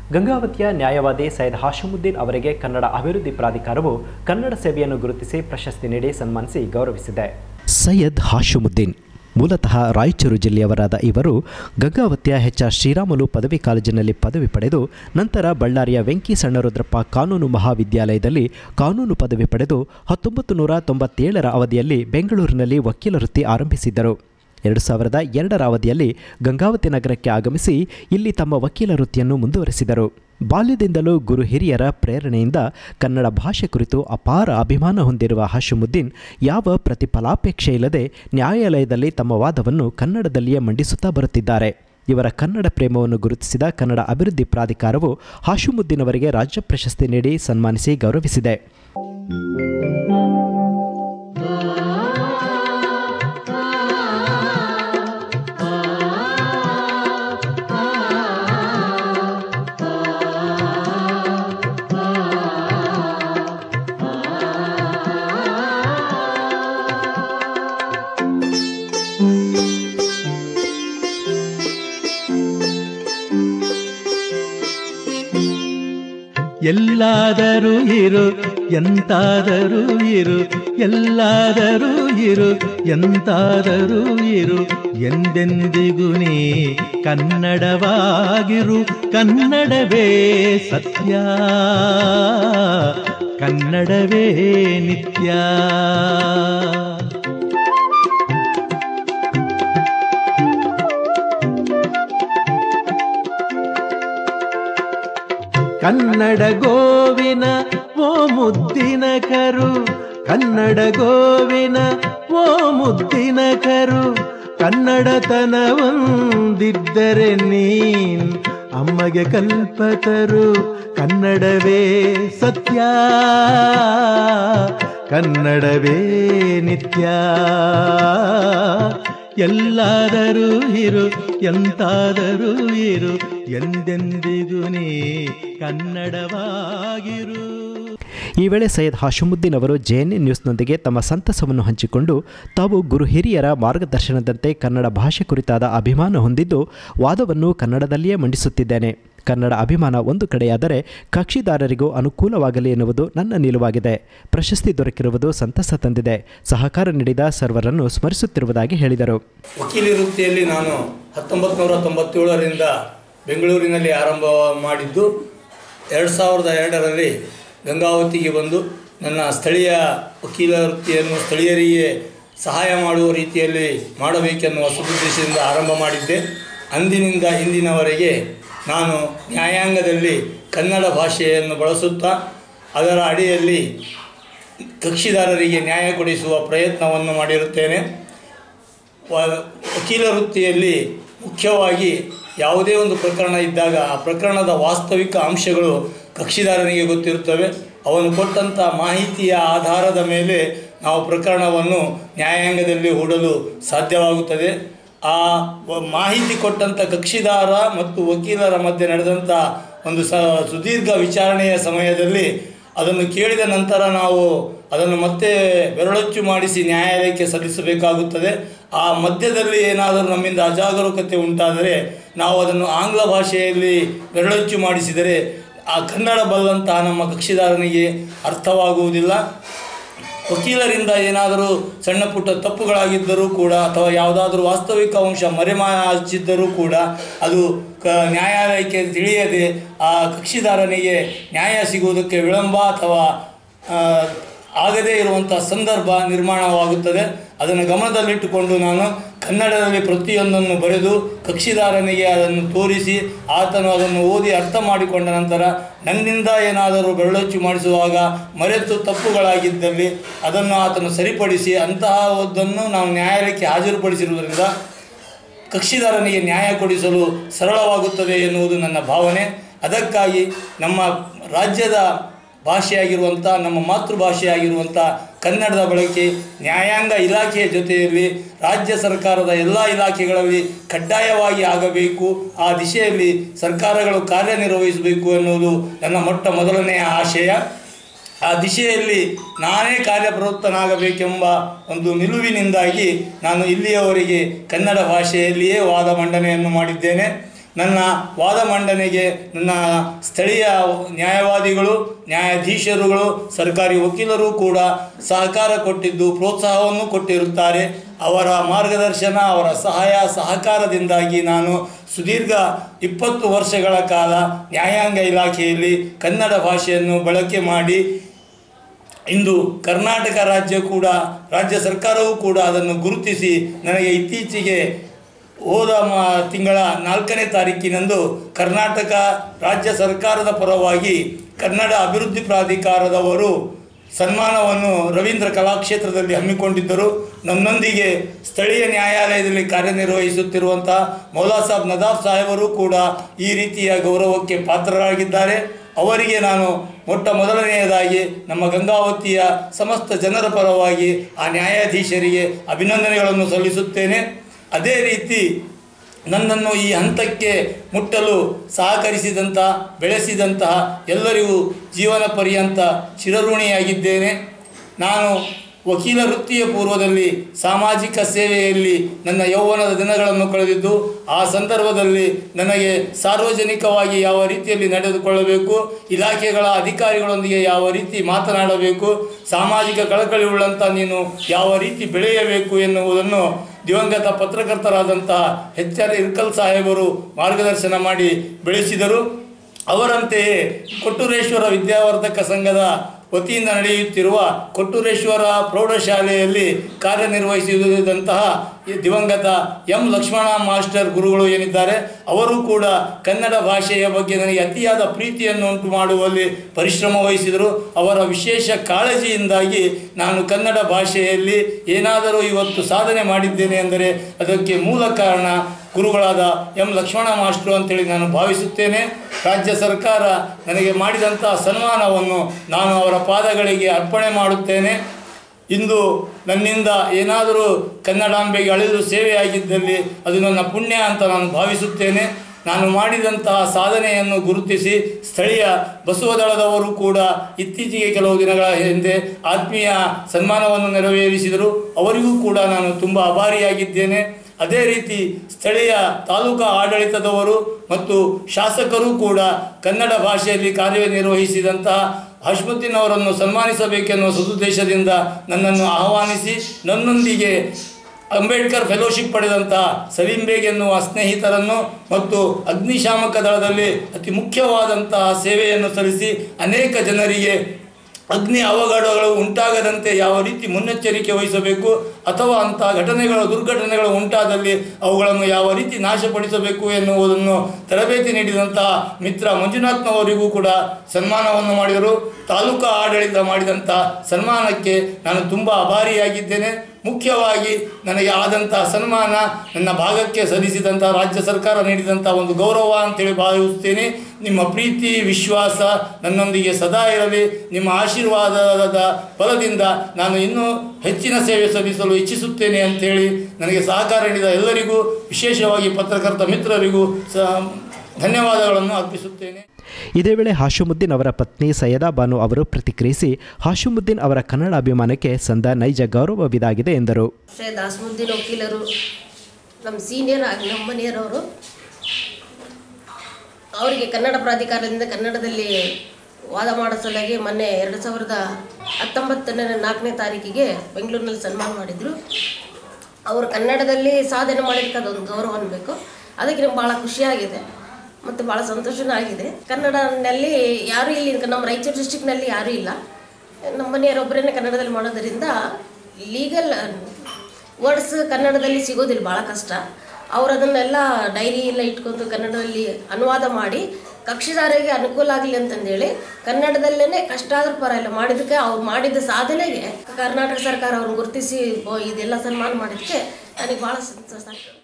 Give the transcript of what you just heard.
ಗಂಗಾವತಿಯ ನ್ಯಾಯವಾದಿ ಸೈಯದ್ ಹಾಶಿಮುದ್ದೀನ್ ಅವರಿಗೆ ಕನ್ನಡ ಅಭಿವೃದ್ಧಿ ಪ್ರಾಧಿಕಾರವು ಕನ್ನಡ ಸೇವೆಯನ್ನು ಗುರುತಿಸಿ ಪ್ರಶಸ್ತಿ ನೀಡಿ ಸನ್ಮಾನಿಸಿ ಗೌರವಿಸಿದೆ ಸೈಯದ್ ಹಾಶಿಮುದ್ದೀನ್ ಮೂಲತಃ ರಾಯಚೂರು ಜಿಲ್ಲೆಯವರಾದ ಇವರು ಗಂಗಾವತಿಯ ಎಚ್ ಆರ್ ಶ್ರೀರಾಮುಲು ಪದವಿ ಕಾಲೇಜಿನಲ್ಲಿ ಪದವಿ ಪಡೆದು ನಂತರ ಬಳ್ಳಾರಿಯ ವೆಂಕಿ ಸಣ್ಣರುದ್ರಪ್ಪ ಕಾನೂನು ಮಹಾವಿದ್ಯಾಲಯದಲ್ಲಿ ಕಾನೂನು ಪದವಿ ಪಡೆದು ಹತ್ತೊಂಬತ್ತು ನೂರ ತೊಂಬತ್ತೇಳರ ಅವಧಿಯಲ್ಲಿ ಬೆಂಗಳೂರಿನಲ್ಲಿ ವಕೀಲ ವೃತ್ತಿ ಆರಂಭಿಸಿದ್ದರು ಎರಡು ಸಾವಿರದ ಎರಡರ ಅವಧಿಯಲ್ಲಿ ಗಂಗಾವತಿ ನಗರಕ್ಕೆ ಆಗಮಿಸಿ ಇಲ್ಲಿ ತಮ್ಮ ವಕೀಲ ವೃತ್ತಿಯನ್ನು ಮುಂದುವರೆಸಿದರು ಬಾಲ್ಯದಿಂದಲೂ ಗುರು ಹಿರಿಯರ ಪ್ರೇರಣೆಯಿಂದ ಕನ್ನಡ ಭಾಷೆ ಕುರಿತು ಅಪಾರ ಅಭಿಮಾನ ಹೊಂದಿರುವ ಹಶಿಮುದ್ದೀನ್ ಯಾವ ಪ್ರತಿಫಲಾಪೇಕ್ಷೆ ಇಲ್ಲದೆ ನ್ಯಾಯಾಲಯದಲ್ಲಿ ತಮ್ಮ ವಾದವನ್ನು ಕನ್ನಡದಲ್ಲಿಯೇ ಮಂಡಿಸುತ್ತಾ ಬರುತ್ತಿದ್ದಾರೆ ಇವರ ಕನ್ನಡ ಪ್ರೇಮವನ್ನು ಗುರುತಿಸಿದ ಕನ್ನಡ ಅಭಿವೃದ್ಧಿ ಪ್ರಾಧಿಕಾರವು ಹಾಶಿಮುದ್ದೀನ್ ಅವರಿಗೆ ರಾಜ್ಯ ಪ್ರಶಸ್ತಿ ನೀಡಿ ಸನ್ಮಾನಿಸಿ ಗೌರವಿಸಿದೆ ಎಲ್ಲಾದರೂ ಇರು ಎಂತಾದರೂ ಇರು ಎಲ್ಲಾದರೂ ಇರು ಎಂತಾದರೂ ಇರು ಎಂದೆಂದಿಗೂ ನೀ ಕನ್ನಡವಾಗಿರು ಕನ್ನಡವೇ ಸತ್ಯ ಕನ್ನಡವೇ ನಿತ್ಯ ಕನ್ನಡ ಗೋವಿನ ಓ ಮುದ್ದಿನ ಕರು ಕನ್ನಡ ಗೋವಿನ ಓ ಮುದ್ದಿನ ಕರು ಕನ್ನಡತನವೊಂದಿದ್ದರೆ ನೀನ್ ಅಮ್ಮಗೆ ಕಲ್ಪತರು ಕನ್ನಡವೇ ಸತ್ಯ ಕನ್ನಡವೇ ನಿತ್ಯ ಎಲ್ಲಾದರೂ ಇರು ಎಂತಾದರೂ ಇರು ಎಂದೆಂದಿಗೂ ನೀ ಕನ್ನಡವಾಗಿರು ಈ ವೇಳೆ ಸೈಯದ್ ಹಾಶಿಮುದ್ದೀನ್ ಅವರು ಜೆಎನ್ಎ ನ್ಯೂಸ್ನೊಂದಿಗೆ ತಮ್ಮ ಸಂತಸವನ್ನು ಹಂಚಿಕೊಂಡು ತಾವು ಗುರು ಹಿರಿಯರ ಮಾರ್ಗದರ್ಶನದಂತೆ ಕನ್ನಡ ಭಾಷೆ ಕುರಿತಾದ ಅಭಿಮಾನ ಹೊಂದಿದ್ದು ವಾದವನ್ನು ಕನ್ನಡದಲ್ಲಿಯೇ ಮಂಡಿಸುತ್ತಿದ್ದೇನೆ ಕನ್ನಡ ಅಭಿಮಾನ ಒಂದು ಕಡೆಯಾದರೆ ಕಕ್ಷಿದಾರರಿಗೂ ಅನುಕೂಲವಾಗಲಿ ಎನ್ನುವುದು ನನ್ನ ನಿಲುವಾಗಿದೆ ಪ್ರಶಸ್ತಿ ದೊರಕಿರುವುದು ಸಂತಸ ತಂದಿದೆ ಸಹಕಾರ ನೀಡಿದ ಸರ್ವರನ್ನು ಸ್ಮರಿಸುತ್ತಿರುವುದಾಗಿ ಹೇಳಿದರು ವಕೀಲಿ ವೃತ್ತಿಯಲ್ಲಿ ನಾನು ಹತ್ತೊಂಬತ್ತು ನೂರ ತೊಂಬತ್ತೇಳರಿಂದ ಬೆಂಗಳೂರಿನಲ್ಲಿ ಆರಂಭ ಮಾಡಿದ್ದು ಎರಡು ಸಾವಿರದ ಎರಡರಲ್ಲಿ ಗಂಗಾವತಿಗೆ ಬಂದು ನನ್ನ ಸ್ಥಳೀಯ ವಕೀಲ ವೃತ್ತಿಯನ್ನು ಸ್ಥಳೀಯರಿಗೆ ಸಹಾಯ ಮಾಡುವ ರೀತಿಯಲ್ಲಿ ಮಾಡಬೇಕೆನ್ನುವ ಸದುದ್ದೇಶದಿಂದ ಆರಂಭ ಮಾಡಿದ್ದೆ ಅಂದಿನಿಂದ ಇಂದಿನವರೆಗೆ ನಾನು ನ್ಯಾಯಾಂಗದಲ್ಲಿ ಕನ್ನಡ ಭಾಷೆಯನ್ನು ಬಳಸುತ್ತಾ ಅದರ ಅಡಿಯಲ್ಲಿ ಕಕ್ಷಿದಾರರಿಗೆ ನ್ಯಾಯ ಕೊಡಿಸುವ ಪ್ರಯತ್ನವನ್ನು ಮಾಡಿರುತ್ತೇನೆ ವ- ವಕೀಲ ವೃತ್ತಿಯಲ್ಲಿ ಮುಖ್ಯವಾಗಿ ಯಾವುದೇ ಒಂದು ಪ್ರಕರಣ ಇದ್ದಾಗ ಆ ಪ್ರಕರಣದ ವಾಸ್ತವಿಕ ಅಂಶಗಳು ಕಕ್ಷಿದಾರನಿಗೆ ಗೊತ್ತಿರುತ್ತವೆ ಅವನು ಕೊಟ್ಟಂಥ ಮಾಹಿತಿಯ ಆಧಾರದ ಮೇಲೆ ನಾವು ಪ್ರಕರಣವನ್ನು ನ್ಯಾಯಾಂಗದಲ್ಲಿ ಹೂಡಲು ಸಾಧ್ಯವಾಗುತ್ತದೆ ಆ ವ- ಮಾಹಿತಿ ಕೊಟ್ಟಂಥ ಕಕ್ಷಿದಾರ ಮತ್ತು ವಕೀಲರ ಮಧ್ಯೆ ನಡೆದಂಥ ಒಂದು ಸ ಸುದೀರ್ಘ ವಿಚಾರಣೆಯ ಸಮಯದಲ್ಲಿ ಅದನ್ನು ಕೇಳಿದ ನಂತರ ನಾವು ಅದನ್ನು ಮತ್ತೆ ಬೆರಳಚ್ಚು ಮಾಡಿಸಿ ನ್ಯಾಯಾಲಯಕ್ಕೆ ಸಲ್ಲಿಸಬೇಕಾಗುತ್ತದೆ ಆ ಮಧ್ಯದಲ್ಲಿ ಏನಾದರೂ ನಮ್ಮಿಂದ ಅಜಾಗರೂಕತೆ ಉಂಟಾದರೆ ನಾವು ಅದನ್ನು ಆಂಗ್ಲ ಭಾಷೆಯಲ್ಲಿ ಬೆರಳಚ್ಚು ಮಾಡಿಸಿದರೆ ಆ ಕನ್ನಡ ಬಲ್ಲಂತಹ ನಮ್ಮ ಕಕ್ಷಿದಾರನಿಗೆ ಅರ್ಥವಾಗುವುದಿಲ್ಲ ವಕೀಲರಿಂದ ಏನಾದರೂ ಸಣ್ಣ ಪುಟ್ಟ ತಪ್ಪುಗಳಾಗಿದ್ದರೂ ಕೂಡ ಅಥವಾ ಯಾವುದಾದ್ರೂ ವಾಸ್ತವಿಕ ಅಂಶ ಮರೆಮಾಚಿದ್ದರೂ ಕೂಡ ಅದು ಕ ನ್ಯಾಯಾಲಯಕ್ಕೆ ತಿಳಿಯದೆ ಆ ಕಕ್ಷಿದಾರನಿಗೆ ನ್ಯಾಯ ಸಿಗುವುದಕ್ಕೆ ವಿಳಂಬ ಅಥವಾ ಆ, ಆಗದೇ ಇರುವಂಥ ಸಂದರ್ಭ ನಿರ್ಮಾಣವಾಗುತ್ತದೆ ಅದನ್ನು ಗಮನದಲ್ಲಿಟ್ಟುಕೊಂಡು ನಾನು ಕನ್ನಡದಲ್ಲಿ ಪ್ರತಿಯೊಂದನ್ನು ಬರೆದು ಕಕ್ಷಿದಾರನಿಗೆ ಅದನ್ನು ತೋರಿಸಿ ಆತನು ಅದನ್ನು ಓದಿ ಅರ್ಥ ಮಾಡಿಕೊಂಡ ನಂತರ ನನ್ನಿಂದ ಏನಾದರೂ ಬೆರಳಚ್ಚು ಮಾಡಿಸುವಾಗ ಮರೆತು ತಪ್ಪುಗಳಾಗಿದ್ದಲ್ಲಿ ಅದನ್ನು ಆತನು ಸರಿಪಡಿಸಿ ಅಂತಹದನ್ನು ನಾವು ನ್ಯಾಯಾಲಯಕ್ಕೆ ಹಾಜರುಪಡಿಸಿರುವುದರಿಂದ ಕಕ್ಷಿದಾರನಿಗೆ ನ್ಯಾಯ ಕೊಡಿಸಲು ಸರಳವಾಗುತ್ತದೆ ಎನ್ನುವುದು ನನ್ನ ಭಾವನೆ ಅದಕ್ಕಾಗಿ ನಮ್ಮ ರಾಜ್ಯದ ಭಾಷೆಯಾಗಿರುವಂಥ ನಮ್ಮ ಮಾತೃಭಾಷೆಯಾಗಿರುವಂಥ ಕನ್ನಡದ ಬಳಕೆ ನ್ಯಾಯಾಂಗ ಇಲಾಖೆಯ ಜೊತೆಯಲ್ಲಿ ರಾಜ್ಯ ಸರ್ಕಾರದ ಎಲ್ಲ ಇಲಾಖೆಗಳಲ್ಲಿ ಕಡ್ಡಾಯವಾಗಿ ಆಗಬೇಕು ಆ ದಿಶೆಯಲ್ಲಿ ಸರ್ಕಾರಗಳು ಕಾರ್ಯನಿರ್ವಹಿಸಬೇಕು ಎನ್ನುವುದು ನನ್ನ ಮೊಟ್ಟ ಮೊದಲನೆಯ ಆಶಯ ಆ ದಿಶೆಯಲ್ಲಿ ನಾನೇ ಕಾರ್ಯಪ್ರವೃತ್ತನಾಗಬೇಕೆಂಬ ಒಂದು ನಿಲುವಿನಿಂದಾಗಿ ನಾನು ಇಲ್ಲಿಯವರೆಗೆ ಕನ್ನಡ ಭಾಷೆಯಲ್ಲಿಯೇ ವಾದ ಮಂಡನೆಯನ್ನು ಮಾಡಿದ್ದೇನೆ ನನ್ನ ವಾದ ಮಂಡನೆಗೆ ನನ್ನ ಸ್ಥಳೀಯ ನ್ಯಾಯವಾದಿಗಳು ನ್ಯಾಯಾಧೀಶರುಗಳು ಸರ್ಕಾರಿ ವಕೀಲರು ಕೂಡ ಸಹಕಾರ ಕೊಟ್ಟಿದ್ದು ಪ್ರೋತ್ಸಾಹವನ್ನು ಕೊಟ್ಟಿರುತ್ತಾರೆ ಅವರ ಮಾರ್ಗದರ್ಶನ ಅವರ ಸಹಾಯ ಸಹಕಾರದಿಂದಾಗಿ ನಾನು ಸುದೀರ್ಘ ಇಪ್ಪತ್ತು ವರ್ಷಗಳ ಕಾಲ ನ್ಯಾಯಾಂಗ ಇಲಾಖೆಯಲ್ಲಿ ಕನ್ನಡ ಭಾಷೆಯನ್ನು ಬಳಕೆ ಮಾಡಿ ಇಂದು ಕರ್ನಾಟಕ ರಾಜ್ಯ ಕೂಡ ರಾಜ್ಯ ಸರ್ಕಾರವೂ ಕೂಡ ಅದನ್ನು ಗುರುತಿಸಿ ನನಗೆ ಇತ್ತೀಚೆಗೆ ಹೋದ ಮ ತಿಂಗಳ ನಾಲ್ಕನೇ ತಾರೀಕಿನಂದು ಕರ್ನಾಟಕ ರಾಜ್ಯ ಸರ್ಕಾರದ ಪರವಾಗಿ ಕನ್ನಡ ಅಭಿವೃದ್ಧಿ ಪ್ರಾಧಿಕಾರದವರು ಸನ್ಮಾನವನ್ನು ರವೀಂದ್ರ ಕಲಾಕ್ಷೇತ್ರದಲ್ಲಿ ಹಮ್ಮಿಕೊಂಡಿದ್ದರು ನನ್ನೊಂದಿಗೆ ಸ್ಥಳೀಯ ನ್ಯಾಯಾಲಯದಲ್ಲಿ ಕಾರ್ಯನಿರ್ವಹಿಸುತ್ತಿರುವಂಥ ಮೌಲಾ ಸಾಬ್ ನದಾಫ್ ಸಾಹೇಬರು ಕೂಡ ಈ ರೀತಿಯ ಗೌರವಕ್ಕೆ ಪಾತ್ರರಾಗಿದ್ದಾರೆ ಅವರಿಗೆ ನಾನು ಮೊಟ್ಟ ಮೊದಲನೆಯದಾಗಿ ನಮ್ಮ ಗಂಗಾವತಿಯ ಸಮಸ್ತ ಜನರ ಪರವಾಗಿ ಆ ನ್ಯಾಯಾಧೀಶರಿಗೆ ಅಭಿನಂದನೆಗಳನ್ನು ಸಲ್ಲಿಸುತ್ತೇನೆ ಅದೇ ರೀತಿ ನನ್ನನ್ನು ಈ ಹಂತಕ್ಕೆ ಮುಟ್ಟಲು ಸಹಕರಿಸಿದಂಥ ಬೆಳೆಸಿದಂತಹ ಎಲ್ಲರಿಗೂ ಜೀವನ ಪರ್ಯಂತ ಚಿರಋಣಿಯಾಗಿದ್ದೇನೆ ನಾನು ವಕೀಲ ವೃತ್ತಿಯ ಪೂರ್ವದಲ್ಲಿ ಸಾಮಾಜಿಕ ಸೇವೆಯಲ್ಲಿ ನನ್ನ ಯೌವನದ ದಿನಗಳನ್ನು ಕಳೆದಿದ್ದು ಆ ಸಂದರ್ಭದಲ್ಲಿ ನನಗೆ ಸಾರ್ವಜನಿಕವಾಗಿ ಯಾವ ರೀತಿಯಲ್ಲಿ ನಡೆದುಕೊಳ್ಳಬೇಕು ಇಲಾಖೆಗಳ ಅಧಿಕಾರಿಗಳೊಂದಿಗೆ ಯಾವ ರೀತಿ ಮಾತನಾಡಬೇಕು ಸಾಮಾಜಿಕ ಕಳಕಳಿ ಉಳ್ಳಂಥ ನೀನು ಯಾವ ರೀತಿ ಬೆಳೆಯಬೇಕು ಎನ್ನುವುದನ್ನು ದಿವಂಗತ ಪತ್ರಕರ್ತರಾದಂತಹ ಎಚ್ ಆರ್ ಇರ್ಕಲ್ ಸಾಹೇಬರು ಮಾರ್ಗದರ್ಶನ ಮಾಡಿ ಬೆಳೆಸಿದರು ಅವರಂತೆಯೇ ಕೊಟ್ಟೂರೇಶ್ವರ ವಿದ್ಯಾವರ್ಧಕ ಸಂಘದ ವತಿಯಿಂದ ನಡೆಯುತ್ತಿರುವ ಕೊಟ್ಟೂರೇಶ್ವರ ಪ್ರೌಢಶಾಲೆಯಲ್ಲಿ ಕಾರ್ಯನಿರ್ವಹಿಸಿದಂತಹ ಈ ದಿವಂಗತ ಎಂ ಲಕ್ಷ್ಮಣ ಮಾಸ್ಟರ್ ಗುರುಗಳು ಏನಿದ್ದಾರೆ ಅವರು ಕೂಡ ಕನ್ನಡ ಭಾಷೆಯ ಬಗ್ಗೆ ನನಗೆ ಅತಿಯಾದ ಪ್ರೀತಿಯನ್ನು ಉಂಟು ಮಾಡುವಲ್ಲಿ ಪರಿಶ್ರಮ ವಹಿಸಿದರು ಅವರ ವಿಶೇಷ ಕಾಳಜಿಯಿಂದಾಗಿ ನಾನು ಕನ್ನಡ ಭಾಷೆಯಲ್ಲಿ ಏನಾದರೂ ಇವತ್ತು ಸಾಧನೆ ಮಾಡಿದ್ದೇನೆ ಎಂದರೆ ಅದಕ್ಕೆ ಮೂಲ ಕಾರಣ ಗುರುಗಳಾದ ಎಂ ಲಕ್ಷ್ಮಣ ಮಾಸ್ಟ್ರು ಅಂತೇಳಿ ನಾನು ಭಾವಿಸುತ್ತೇನೆ ರಾಜ್ಯ ಸರ್ಕಾರ ನನಗೆ ಮಾಡಿದಂಥ ಸನ್ಮಾನವನ್ನು ನಾನು ಅವರ ಪಾದಗಳಿಗೆ ಅರ್ಪಣೆ ಮಾಡುತ್ತೇನೆ ಇಂದು ನನ್ನಿಂದ ಏನಾದರೂ ಕನ್ನಡಾಂಬೆಗೆ ಅಳೆದು ಸೇವೆಯಾಗಿದ್ದಲ್ಲಿ ಅದು ನನ್ನ ಪುಣ್ಯ ಅಂತ ನಾನು ಭಾವಿಸುತ್ತೇನೆ ನಾನು ಮಾಡಿದಂತಹ ಸಾಧನೆಯನ್ನು ಗುರುತಿಸಿ ಸ್ಥಳೀಯ ಬಸವದಳದವರು ಕೂಡ ಇತ್ತೀಚೆಗೆ ಕೆಲವು ದಿನಗಳ ಹಿಂದೆ ಆತ್ಮೀಯ ಸನ್ಮಾನವನ್ನು ನೆರವೇರಿಸಿದರು ಅವರಿಗೂ ಕೂಡ ನಾನು ತುಂಬ ಆಭಾರಿಯಾಗಿದ್ದೇನೆ ಅದೇ ರೀತಿ ಸ್ಥಳೀಯ ತಾಲೂಕಾ ಆಡಳಿತದವರು ಮತ್ತು ಶಾಸಕರು ಕೂಡ ಕನ್ನಡ ಭಾಷೆಯಲ್ಲಿ ಕಾರ್ಯನಿರ್ವಹಿಸಿದಂತಹ ಹಶ್ಮುದ್ದೀನ್ ಅವರನ್ನು ಸನ್ಮಾನಿಸಬೇಕೆನ್ನುವ ಸದುದ್ದೇಶದಿಂದ ನನ್ನನ್ನು ಆಹ್ವಾನಿಸಿ ನನ್ನೊಂದಿಗೆ ಅಂಬೇಡ್ಕರ್ ಫೆಲೋಶಿಪ್ ಪಡೆದಂತಹ ಸಲೀಂ ಬೇಗ್ ಎನ್ನುವ ಸ್ನೇಹಿತರನ್ನು ಮತ್ತು ಅಗ್ನಿಶಾಮಕ ದಳದಲ್ಲಿ ಅತಿ ಮುಖ್ಯವಾದಂತಹ ಸೇವೆಯನ್ನು ಸಲ್ಲಿಸಿ ಅನೇಕ ಜನರಿಗೆ ಅಗ್ನಿ ಅವಘಡಗಳು ಉಂಟಾಗದಂತೆ ಯಾವ ರೀತಿ ಮುನ್ನೆಚ್ಚರಿಕೆ ವಹಿಸಬೇಕು ಅಥವಾ ಅಂತಹ ಘಟನೆಗಳು ದುರ್ಘಟನೆಗಳು ಉಂಟಾದಲ್ಲಿ ಅವುಗಳನ್ನು ಯಾವ ರೀತಿ ನಾಶಪಡಿಸಬೇಕು ಎನ್ನುವುದನ್ನು ತರಬೇತಿ ನೀಡಿದಂತಹ ಮಿತ್ರ ಮಂಜುನಾಥ್ನವರಿಗೂ ಕೂಡ ಸನ್ಮಾನವನ್ನು ಮಾಡಿದರು ತಾಲೂಕಾ ಆಡಳಿತ ಮಾಡಿದಂಥ ಸನ್ಮಾನಕ್ಕೆ ನಾನು ತುಂಬ ಆಭಾರಿಯಾಗಿದ್ದೇನೆ ಮುಖ್ಯವಾಗಿ ನನಗೆ ಆದಂಥ ಸನ್ಮಾನ ನನ್ನ ಭಾಗಕ್ಕೆ ಸಲ್ಲಿಸಿದಂಥ ರಾಜ್ಯ ಸರ್ಕಾರ ನೀಡಿದಂಥ ಒಂದು ಗೌರವ ಅಂತೇಳಿ ಭಾವಿಸುತ್ತೇನೆ ನಿಮ್ಮ ಪ್ರೀತಿ ವಿಶ್ವಾಸ ನನ್ನೊಂದಿಗೆ ಸದಾ ಇರಲಿ ನಿಮ್ಮ ಆಶೀರ್ವಾದದ ಫಲದಿಂದ ನಾನು ಇನ್ನೂ ಹೆಚ್ಚಿನ ಸೇವೆ ಸಲ್ಲಿಸಲು ಇಚ್ಛಿಸುತ್ತೇನೆ ಅಂತೇಳಿ ನನಗೆ ಸಹಕಾರ ನೀಡಿದ ಎಲ್ಲರಿಗೂ ವಿಶೇಷವಾಗಿ ಪತ್ರಕರ್ತ ಮಿತ್ರರಿಗೂ ಸ ಧನ್ಯವಾದಗಳನ್ನು ಅರ್ಪಿಸುತ್ತೇನೆ ಇದೇ ವೇಳೆ ಹಾಶುಮುದ್ದೀನ್ ಅವರ ಪತ್ನಿ ಸೈಯದಾ ಬಾನು ಅವರು ಪ್ರತಿಕ್ರಿಯಿಸಿ ಹಾಶುಮುದ್ದೀನ್ ಅವರ ಕನ್ನಡ ಅಭಿಮಾನಕ್ಕೆ ಸಂದ ನೈಜ ಗೌರವವಿದಾಗಿದೆ ಎಂದರು ಶ್ರೀ ದಾಸಮುದ್ದೀನ್ ವಕೀಲರು ನಮ್ಮ ಸೀನಿಯರ್ ಆಗಿ ನಮ್ಮ ಮನೆಯವರವರು ಅವರಿಗೆ ಕನ್ನಡ ಪ್ರಾಧಿಕಾರದಿಂದ ಕನ್ನಡದಲ್ಲಿ ವಾದ ಮಾಡೋ ಸಲುವಾಗಿ ಮೊನ್ನೆ ಎರಡು ಸಾವಿರದ ಹತ್ತೊಂಬತ್ತನೇ ನಾಲ್ಕನೇ ತಾರೀಕಿಗೆ ಬೆಂಗಳೂರಿನಲ್ಲಿ ಸನ್ಮಾನ ಮಾಡಿದರು ಅವರು ಕನ್ನಡದಲ್ಲಿ ಸಾಧನೆ ಮಾಡಿದ್ದಕ್ಕೆ ಅದೊಂದು ಗೌರವ ಅನ್ಬೇಕು ಅದಕ್ಕೆ ನಮ್ಗೆ ಭಾಳ ಖುಷಿಯಾಗಿದೆ ಮತ್ತು ಭಾಳ ಸಂತೋಷನೂ ಆಗಿದೆ ಕನ್ನಡನಲ್ಲಿ ಯಾರೂ ಇಲ್ಲಿ ನಮ್ಮ ರಾಯಚೂರು ಡಿಸ್ಟಿಕ್ನಲ್ಲಿ ಯಾರೂ ಇಲ್ಲ ನಮ್ಮ ಮನೆಯವರೊಬ್ಬರೇ ಕನ್ನಡದಲ್ಲಿ ಮಾಡೋದರಿಂದ ಲೀಗಲ್ ವರ್ಡ್ಸ್ ಕನ್ನಡದಲ್ಲಿ ಸಿಗೋದಿಲ್ಲ ಭಾಳ ಕಷ್ಟ ಅವ್ರು ಅದನ್ನೆಲ್ಲ ಡೈರಿ ಎಲ್ಲ ಇಟ್ಕೊಂಡು ಕನ್ನಡದಲ್ಲಿ ಅನುವಾದ ಮಾಡಿ ಕಕ್ಷಿದಾರರಿಗೆ ಅನುಕೂಲ ಆಗಲಿ ಅಂತಂದೇಳಿ ಕನ್ನಡದಲ್ಲೇ ಕಷ್ಟ ಆದ್ರೂ ಪರವಾಗಿಲ್ಲ ಮಾಡಿದ್ದಕ್ಕೆ ಅವ್ರು ಮಾಡಿದ ಸಾಧನೆಗೆ ಕರ್ನಾಟಕ ಸರ್ಕಾರ ಅವ್ರನ್ನ ಗುರುತಿಸಿ ಓ, ಇದೆಲ್ಲ ಸನ್ಮಾನ ಮಾಡಿದ್ದಕ್ಕೆ ನನಗೆ ಭಾಳ ಸಂತೋಷ ಆಗ್ತದೆ